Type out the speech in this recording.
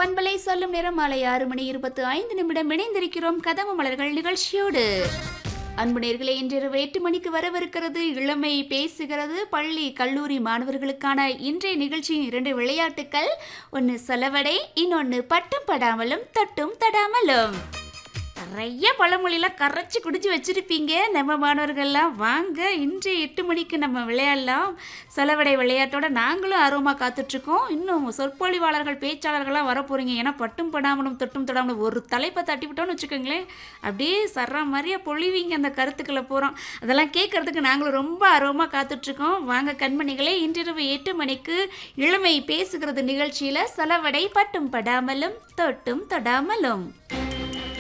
பண்பலை சொல்லும் நேரம் மாலை ஆறு மணி இருபத்து ஐந்து நிமிடம் இணைந்திருக்கிறோம் கதவு மலர்கள் நிகழ்ச்சியோடு அன்பு நேர்களே இன்றிரவு எட்டு மணிக்கு வரவிருக்கிறது இளமை பேசுகிறது பள்ளி கல்லூரி மாணவர்களுக்கான இன்றைய நிகழ்ச்சியின் இரண்டு விளையாட்டுக்கள் ஒன்று செலவடை இன்னொன்று பட்டும் படாமலும் தொட்டும் தடாமலும் நிறைய பழமொழிலாம் கரைச்சி குடிச்சு வச்சிருப்பீங்க நம்ம மாணவர்கள்லாம் வாங்க இன்று எட்டு மணிக்கு நம்ம விளையாடலாம் செலவடை விளையாட்டோட நாங்களும் ஆர்வமாக காத்துட்ருக்கோம் இன்னும் சொற்பொழிவாளர்கள் பேச்சாளர்கள்லாம் வர போகிறீங்க ஏன்னா பட்டும் படாமலும் தொட்டும் தொடாமலும் ஒரு தலைப்பை தட்டி விட்டோம்னு வச்சுக்கோங்களேன் அப்படியே சர்ற மாதிரியே பொழிவீங்க அந்த கருத்துக்களை போகிறோம் அதெல்லாம் கேட்கறதுக்கு நாங்களும் ரொம்ப ஆர்வமாக காத்துட்ருக்கோம் வாங்க கண்மணிகளே இன்றிரவு எட்டு மணிக்கு இளமை பேசுகிறது நிகழ்ச்சியில் செலவடை பட்டும் படாமலும் தொட்டும் தொடாமலும்